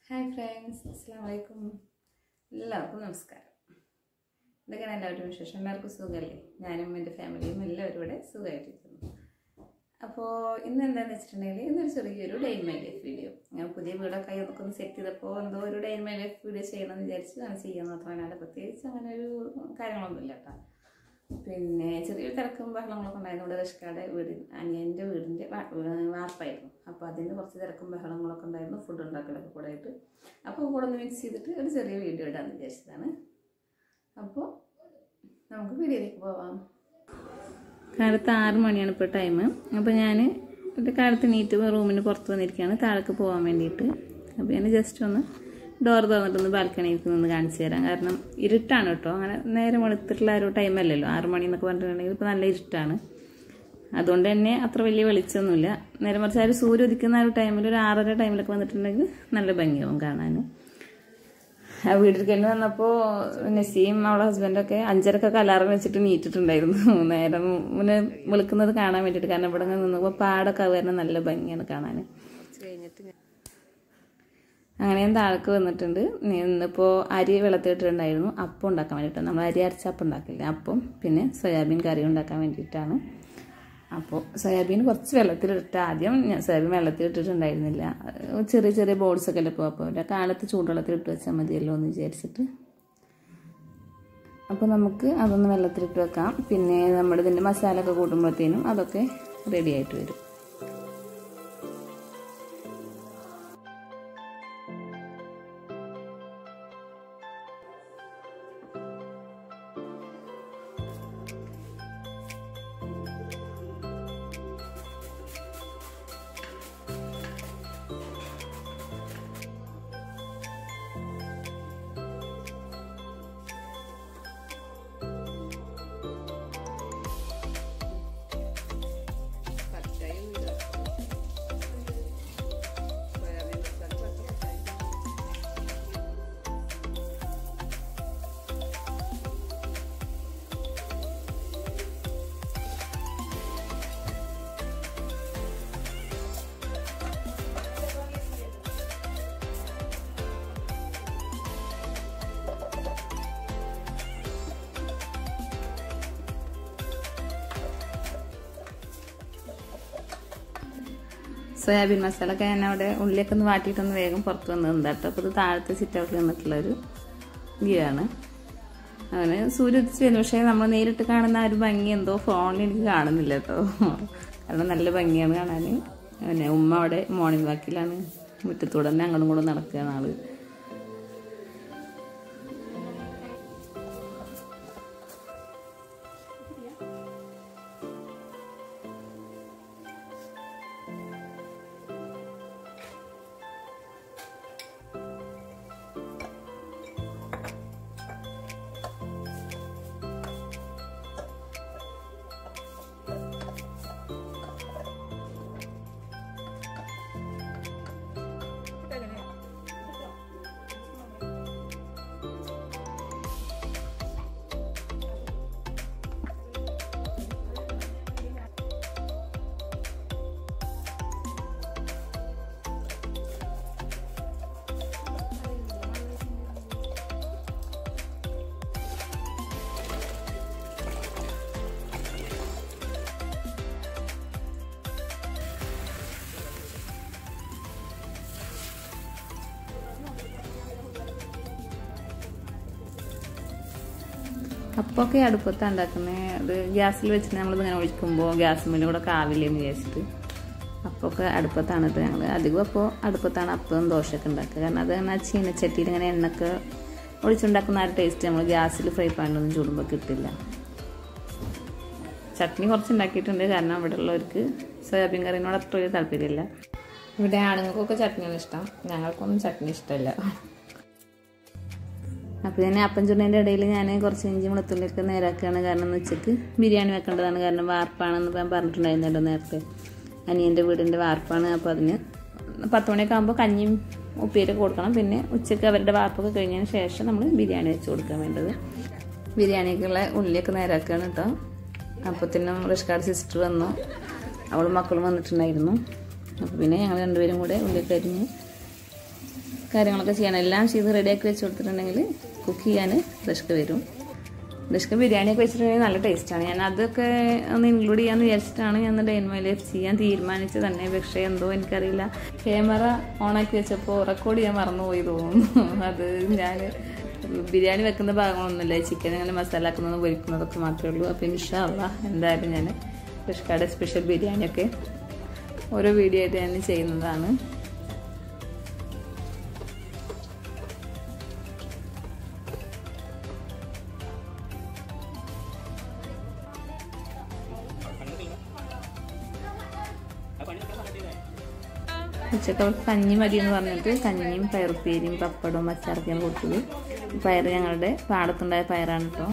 hi friends അസ്സാം വലൈക്കും എല്ലാവർക്കും നമസ്കാരം എന്തൊക്കെയാണ് എല്ലാവരും വിശേഷം എല്ലാവർക്കും സുഖമല്ലേ ഞാനും എൻ്റെ ഫാമിലിയും എല്ലാവരും ഇവിടെ സുഖമായിട്ടിരിക്കുന്നു അപ്പോൾ ഇന്ന് എന്താണെന്ന് വെച്ചിട്ടുണ്ടെങ്കിൽ ഇന്നൊരു ചെറിയൊരു ഡെയിൻ മൈ ലൈഫ് വീഡിയോ ഞാൻ പുതിയ വീടൊക്കെ ആയി അതൊക്കെ ഒന്ന് സെറ്റ് ചെയ്തപ്പോൾ എന്തോ ഒരു ഡെയിൻ മൈ ലൈഫ് വീഡിയോ ചെയ്യണമെന്ന് വിചാരിച്ച് അങ്ങനെ ചെയ്യാൻ മാത്രമല്ല അല്ലാതെ പ്രത്യേകിച്ച് അങ്ങനെ ഒരു കാര്യങ്ങളൊന്നുമില്ല കേട്ടോ പിന്നെ ചെറിയൊരു തിരക്കും ബഹളങ്ങളൊക്കെ ഉണ്ടായിരുന്നു ഇവിടെ റഷ്കാടെ വീടിൻ അനിയൻ്റെ വീടിൻ്റെ വാ- വാർപ്പായിരുന്നു അപ്പോൾ അതിൻ്റെ കുറച്ച് തിരക്കും ബഹളങ്ങളൊക്കെ ഉണ്ടായിരുന്നു ഫുഡ് ഉണ്ടാക്കലൊക്കെ കൂടെ ആയിട്ട് അപ്പോൾ കൂടെ ഒന്ന് മിക്സ് ചെയ്തിട്ട് ഒരു ചെറിയ വീഡിയോ ഇടാമെന്ന് വിചാരിച്ചതാണ് അപ്പോൾ നമുക്ക് വീഡിയോയിലേക്ക് പോവാം കാലത്ത് ആറ് മണിയാണ് ഇപ്പോൾ ടൈം അപ്പോൾ ഞാൻ ഒരു കാലത്ത് നീറ്റ് റൂമിന് പുറത്ത് വന്നിരിക്കുകയാണ് താഴേക്ക് പോകാൻ വേണ്ടിയിട്ട് അപ്പോൾ ഞാൻ ജസ്റ്റ് ഒന്ന് ഡോർ തുറന്നിട്ടൊന്ന് ബാൽക്കണിയിൽ നിന്ന് കാണിച്ചു തരാം കാരണം ഇരുട്ടാണ് കേട്ടോ അങ്ങനെ നേരെ വെളുത്തിട്ടുള്ള ആ ഒരു ടൈം അല്ലല്ലോ ആറ് മണി എന്നൊക്കെ പറഞ്ഞിട്ടുണ്ടെങ്കിൽ ഇപ്പോൾ നല്ല ഇരുട്ടാണ് അതുകൊണ്ട് തന്നെ അത്ര വലിയ വെളിച്ചമൊന്നുമില്ല നേരെ മറിച്ച് ആ ഒരു സൂര്യ ഉദിക്കുന്ന ആ ഒരു ടൈമിൽ ഒരു ആറര ടൈമിലൊക്കെ വന്നിട്ടുണ്ടെങ്കിൽ നല്ല ഭംഗിയാവും കാണാൻ ആ വീട്ടിൽ കഴിഞ്ഞ് വന്നപ്പോൾ നസീം അവളെ ഹസ്ബൻഡൊക്കെ അഞ്ചരക്കൊക്കെ അലാറം വെച്ചിട്ട് നീറ്റിട്ടുണ്ടായിരുന്നു നേരം മുന്നേ വിളിക്കുന്നത് കാണാൻ വേണ്ടിയിട്ട് കാരണം ഇവിടെ ഇങ്ങനെ നിന്നപ്പോൾ പാടൊക്കെ വരുന്ന നല്ല ഭംഗിയാണ് കാണാൻ അങ്ങനെ ഞാൻ താഴേക്ക് വന്നിട്ടുണ്ട് ഇന്നിപ്പോൾ അരി വെള്ളത്തിലിട്ടിട്ടുണ്ടായിരുന്നു അപ്പം ഉണ്ടാക്കാൻ വേണ്ടിയിട്ട് നമ്മൾ അരി അരച്ച അപ്പം ഉണ്ടാക്കില്ല അപ്പം പിന്നെ സോയാബീൻ കറി ഉണ്ടാക്കാൻ വേണ്ടിയിട്ടാണ് അപ്പോൾ സോയാബീൻ കുറച്ച് വെള്ളത്തിലിട്ട് ആദ്യം ഞാൻ സോയാബീൻ വെള്ളത്തിലിട്ടിട്ടുണ്ടായിരുന്നില്ല അത് ചെറിയ ചെറിയ ബോൾസ് ഒക്കെ അല്ലേ ഇപ്പോൾ അപ്പോൾ ഒരു കാലത്ത് ചൂടുവെള്ളത്തിൽ ഇട്ട് വെച്ചാൽ മതിയല്ലോ എന്ന് വിചാരിച്ചിട്ട് അപ്പോൾ നമുക്ക് അതൊന്ന് വെള്ളത്തിലിട്ട് വെക്കാം പിന്നെ നമ്മുടെ ഇതിൻ്റെ മസാല ഒക്കെ കൂട്ടുമ്പോഴത്തേനും അതൊക്കെ റെഡി ആയിട്ട് വരും സോയാബീൻ മസാല ഒക്കെ ഞാൻ അവിടെ ഉള്ളിയൊക്കെ ഒന്ന് വാട്ടിയിട്ടൊന്ന് വേഗം പുറത്ത് വന്ന് നിന്നിട്ട് അപ്പോൾ ഇത് താഴത്തെ സിറ്റ് ഔട്ടിൽ നിന്നിട്ടുള്ളൊരു വ്യൂ ആണ് അങ്ങനെ സൂര്യ ഉദിച്ച് വരുന്നു പക്ഷേ നമ്മൾ നേരിട്ട് കാണുന്ന ആ ഒരു ഭംഗി എന്തോ ഫോണിൽ എനിക്ക് കാണുന്നില്ല കേട്ടോ കാരണം നല്ല ഭംഗിയാണ് കാണാൻ പിന്നെ ഉമ്മ അവിടെ മോർണിംഗ് വാക്കിലാണ് മുറ്റത്തൂടെ തന്നെ അങ്ങോട്ടും കൂടെ നടക്കുകയാണ് ആള് അപ്പൊക്കെ അടുപ്പത്താണ് ഉണ്ടാക്കുന്നത് അത് ഗ്യാസിൽ വെച്ചിട്ട് നമ്മളിത് ഇങ്ങനെ ഒഴിക്കുമ്പോൾ ഗ്യാസ് മേലും കൂടെ കാവില്ലെന്ന് വിചാരിച്ചിട്ട് അപ്പൊക്കെ അടുപ്പത്താണ് ഇത് ഞങ്ങൾ അധികം അപ്പോൾ അടുപ്പത്താണ് അപ്പം ദോശയൊക്കെ ഉണ്ടാക്കുക കാരണം അത് അങ്ങനെ ചീനച്ചട്ടിയിൽ ഇങ്ങനെ എണ്ണൊക്കെ ഒഴിച്ചുണ്ടാക്കുന്ന ആ ഒരു ടേസ്റ്റ് നമ്മൾ ഗ്യാസിൽ ഫ്രൈ പാനിലൊന്നും ചൂടുമ്പോൾ കിട്ടില്ല ചട്നി കുറച്ച് ഉണ്ടാക്കിയിട്ടുണ്ട് കാരണം ഇവിടെ ഉള്ളവർക്ക് സോയാബീൻ കറിനോട് അത്ര വലിയ താല്പര്യമില്ല ഇവിടെ ആണുങ്ങൾക്കൊക്കെ ചട്നിയാണ് ഇഷ്ടം ഞങ്ങൾക്കൊന്നും ചട്നി ഇഷ്ടമല്ല അപ്പോൾ ഞാൻ അപ്പം ചുണ്ടേൻ്റെ ഇടയിൽ ഞാൻ കുറച്ച് ഇഞ്ചി വെളുത്തുള്ളിയൊക്കെ നേരാക്കുകയാണ് കാരണം എന്ന് ഉച്ചക്ക് ബിരിയാണി വെക്കേണ്ടതാണ് കാരണം വാർപ്പാണെന്ന് ഞാൻ പറഞ്ഞിട്ടുണ്ടായിരുന്നല്ലോ നേരത്തെ അനിയൻ്റെ വീടിൻ്റെ വാർപ്പാണ് അപ്പോൾ അതിന് പത്ത് മണിയൊക്കെ ആകുമ്പോൾ കഞ്ഞിയും ഉപ്പേരൊക്കെ കൊടുക്കണം പിന്നെ ഉച്ചക്ക് അവരുടെ വാർപ്പൊക്കെ കഴിഞ്ഞതിന് ശേഷം നമ്മൾ ബിരിയാണി വെച്ച് കൊടുക്കാൻ വേണ്ടത് ബിരിയാണിക്കുള്ള ഉള്ളിയൊക്കെ നേരാക്കുകയാണ് കേട്ടോ അപ്പത്തിനും റിഷ്കാർഡ് സിസ്റ്റർ വന്നു അവളും മക്കളും വന്നിട്ടുണ്ടായിരുന്നു അപ്പോൾ പിന്നെ ഞങ്ങൾ രണ്ടുപേരും കൂടെ ഉള്ളിയൊക്കെ അരിഞ്ഞ് കാര്യങ്ങളൊക്കെ ചെയ്യണം എല്ലാം ചെയ്ത് റെഡിയാക്കി വെച്ച് കൊടുത്തിട്ടുണ്ടെങ്കിൽ കുക്ക് ചെയ്യാൻ റിഷ്ക വരും റിഷ്ക ബിരിയാണിയൊക്കെ വെച്ചിട്ടുണ്ടെങ്കിൽ നല്ല ടേസ്റ്റാണ് ഞാൻ അതൊക്കെ ഒന്ന് ഇൻക്ലൂഡ് ചെയ്യാമെന്ന് വിചാരിച്ചിട്ടാണ് ഞാൻ ഡെയിൻമേൽ ചെയ്യാൻ തീരുമാനിച്ചത് തന്നെ പക്ഷേ എന്തോ എനിക്കറിയില്ല ക്യാമറ ഓണാക്കി വെച്ചപ്പോൾ റെക്കോർഡ് ചെയ്യാൻ മറന്നുപോയി തോന്നുന്നു അത് ഞാൻ ബിരിയാണി വെക്കുന്ന ഭാഗങ്ങളൊന്നുമില്ല ചിക്കൻ അങ്ങനെ മസാല ആക്കുന്നതും പൊരിക്കുന്നതൊക്കെ മാത്രമേ ഉള്ളൂ അപ്പോൾ ഇൻഷാല്ല എന്തായാലും ഞാൻ റിഷ്കയുടെ സ്പെഷ്യൽ ബിരിയാണിയൊക്കെ ഓരോ വീഡിയോ ആയിട്ട് ഞാൻ ചെയ്യുന്നതാണ് ഉച്ചക്ക് അവൾക്ക് കഞ്ഞി മതി എന്ന് പറഞ്ഞിട്ട് കഞ്ഞിയും പയറുപ്പേരിയും പപ്പടവും അച്ചാറൊക്കെയാണ് കൊടുത്തത് പയർ ഞങ്ങളുടെ പാടത്തുണ്ടായ പയറാണ് കേട്ടോ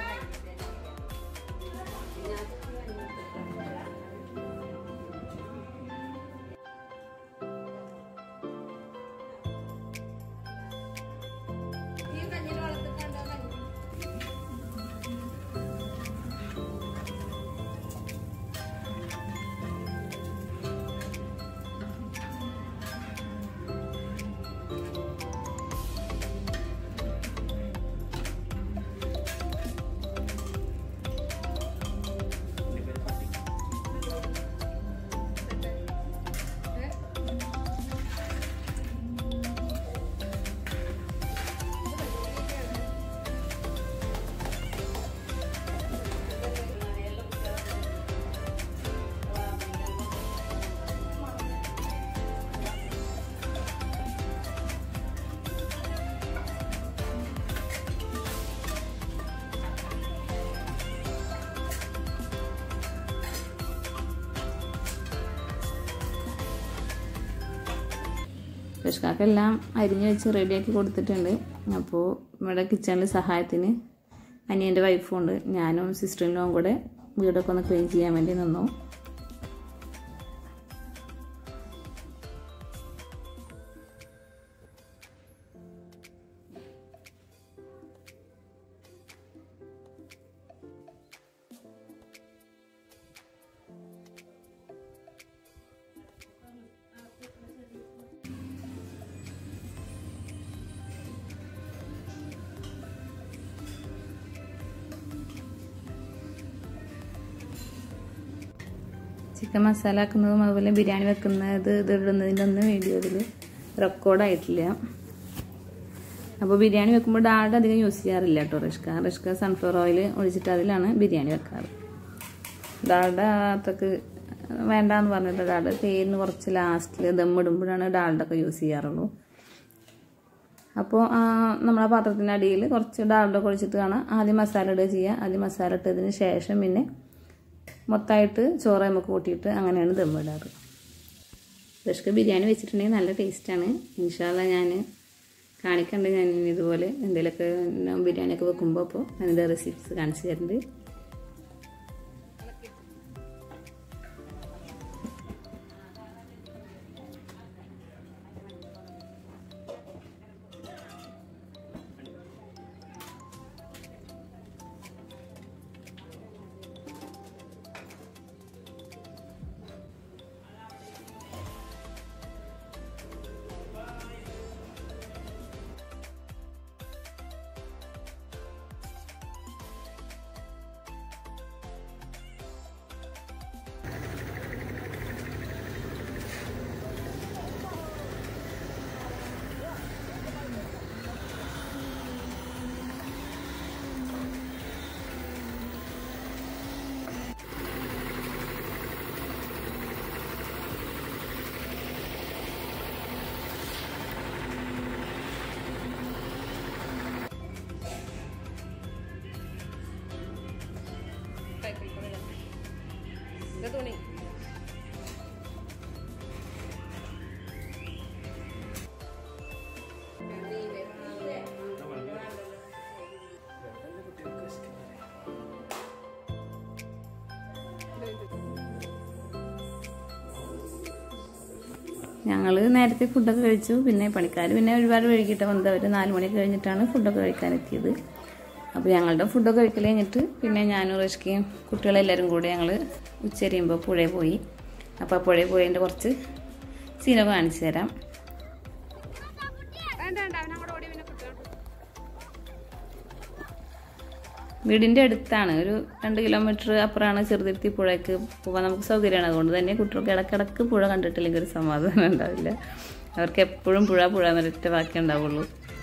ഫിഷ്കാക്കെല്ലാം അരിഞ്ഞ് വെച്ച് റെഡിയാക്കി കൊടുത്തിട്ടുണ്ട് അപ്പോൾ ഇവിടെ കിച്ചണിൽ സഹായത്തിന് അനിയൻ്റെ വൈഫും ഉണ്ട് ഞാനും സിസ്റ്ററിനും കൂടെ വീടൊക്കെ ഒന്ന് ക്ലീൻ ചെയ്യാൻ വേണ്ടി നിന്നു ചിക്കൻ മസാല ആക്കുന്നതും അതുപോലെ ബിരിയാണി വെക്കുന്നത് ഇത് ഇടുന്നതിൻ്റെ ഒന്നും വീഡിയോ ഇതിൽ റെക്കോർഡായിട്ടില്ല അപ്പോൾ ബിരിയാണി വെക്കുമ്പോൾ ഡാൾഡ അധികം യൂസ് ചെയ്യാറില്ല കേട്ടോ റിഷ്ക റിഷ്ക സൺഫ്ലവർ ഓയിൽ ഒഴിച്ചിട്ട് അതിലാണ് ബിരിയാണി വെക്കാറ് ഡാൾഡ അത്രക്ക് വേണ്ടാന്ന് പറഞ്ഞിട്ട് ഡാൾഡ തേരിന് കുറച്ച് ലാസ്റ്റിൽ ദമ്മിടുമ്പോഴാണ് ഡാൾഡ ഒക്കെ യൂസ് ചെയ്യാറുള്ളൂ അപ്പോൾ നമ്മളെ പാത്രത്തിൻ്റെ അടിയിൽ കുറച്ച് ഡാൾഡ ഒഴിച്ചിട്ട് കാണാം ആദ്യം മസാല ഇടുക ചെയ്യുക ആദ്യം മസാല ഇട്ടതിന് ശേഷം പിന്നെ മൊത്തമായിട്ട് ചോറ് നമുക്ക് കൂട്ടിയിട്ട് അങ്ങനെയാണ് ദമ്മിടാറ് ഫ്രഷ്ക്ക് ബിരിയാണി വെച്ചിട്ടുണ്ടെങ്കിൽ നല്ല ടേസ്റ്റാണ് ഇൻഷാല്ല ഞാൻ കാണിക്കണ്ട് ഞാൻ ഇനി ഇതുപോലെ എന്തെങ്കിലുമൊക്കെ ബിരിയാണിയൊക്കെ വെക്കുമ്പോൾ അപ്പോൾ അതിൻ്റെ റെസിപ്പീസ് കാണിച്ചു തരുന്നുണ്ട് തുണി ഞങ്ങൾ നേരത്തെ ഫുഡൊക്കെ കഴിച്ചു പിന്നെ പണിക്കാർ പിന്നെ ഒരുപാട് വൈകിട്ട് വന്നത് അവർ നാല് മണിയൊക്കെ കഴിഞ്ഞിട്ടാണ് ഫുഡൊക്കെ കഴിക്കാൻ എത്തിയത് അപ്പോൾ ഞങ്ങളുടെ ഫുഡൊക്കെ കഴിക്കൽ കഴിഞ്ഞിട്ട് പിന്നെ ഞാനും റഷ്കയും കുട്ടികളെല്ലാവരും കൂടി ഞങ്ങൾ ഉച്ചരിയുമ്പോൾ പുഴയിൽ പോയി അപ്പോൾ ആ പുഴയിൽ പോയതിൻ്റെ കുറച്ച് സീനൊക്കെ കാണിച്ചു തരാം വേണ്ട വേണ്ട അവനങ്ങോട്ട് ഓടി പിന്നെ കുട്ടികൾക്ക് വീടിൻ്റെ അടുത്താണ് ഒരു രണ്ട് കിലോമീറ്റർ അപ്പുറമാണ് ചെറുതിരുത്തി പുഴയ്ക്ക് പോകാൻ നമുക്ക് സൗകര്യമാണ് അതുകൊണ്ട് തന്നെ കുട്ടികൾക്ക് ഇടക്കിടക്ക് പുഴ കണ്ടിട്ടില്ലെങ്കിൽ ഒരു സമാധാനം ഉണ്ടാവില്ല അവർക്ക് എപ്പോഴും പുഴ പുഴ എന്നൊരൊറ്റ വാക്കേ ഉണ്ടാവുള്ളൂ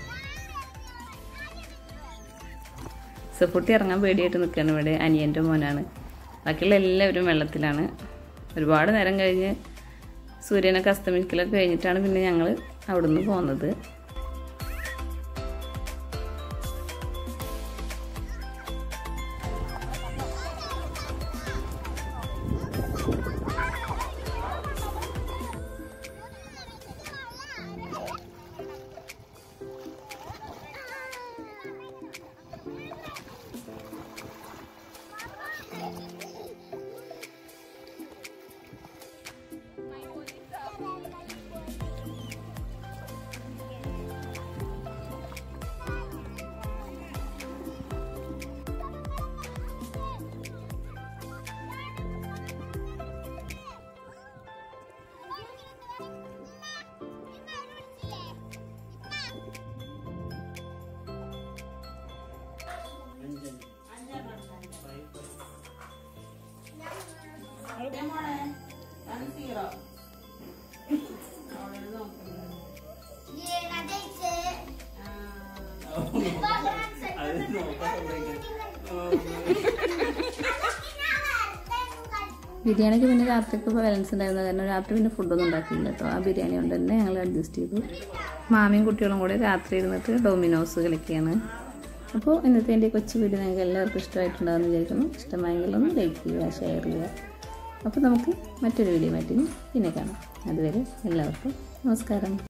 സഫുട്ടി ഇറങ്ങാൻ പേടിയായിട്ട് നിൽക്കുകയാണ് ഇവിടെ അനിയൻ്റെ മോനാണ് ബാക്കിയുള്ള എല്ലാവരും വെള്ളത്തിലാണ് ഒരുപാട് നേരം കഴിഞ്ഞ് സൂര്യനൊക്കെ അസ്തമിക്കലൊക്കെ കഴിഞ്ഞിട്ടാണ് പിന്നെ ഞങ്ങൾ അവിടുന്ന് പോകുന്നത് ബിരിയാണിക്ക് പിന്നെ രാത്രിക്ക് ബാലൻസ് ഉണ്ടായിരുന്ന കാരണം രാത്രി പിന്നെ ഫുഡൊന്നും ഉണ്ടാക്കിയില്ല കേട്ടോ ആ ബിരിയാണി കൊണ്ട് തന്നെ ഞങ്ങൾ അഡ്ജസ്റ്റ് ചെയ്തു മാമിയും കുട്ടികളും കൂടെ രാത്രി ഇരുന്നിട്ട് ഡൊമിനോസ് കളിക്കുകയാണ് അപ്പോൾ ഇന്നത്തെ എൻ്റെ കൊച്ചു വീഡിയോ നിങ്ങൾക്ക് എല്ലാവർക്കും ഇഷ്ടമായിട്ടുണ്ടാകുമെന്ന് വിചാരിക്കുന്നു ഇഷ്ടമായെങ്കിൽ ഒന്ന് ലൈക്ക് ചെയ്യുക ഷെയർ ചെയ്യുക അപ്പോൾ നമുക്ക് മറ്റൊരു വീഡിയോ മാറ്റി പിന്നെ കാണാം അതുവരെ എല്ലാവർക്കും നമസ്കാരം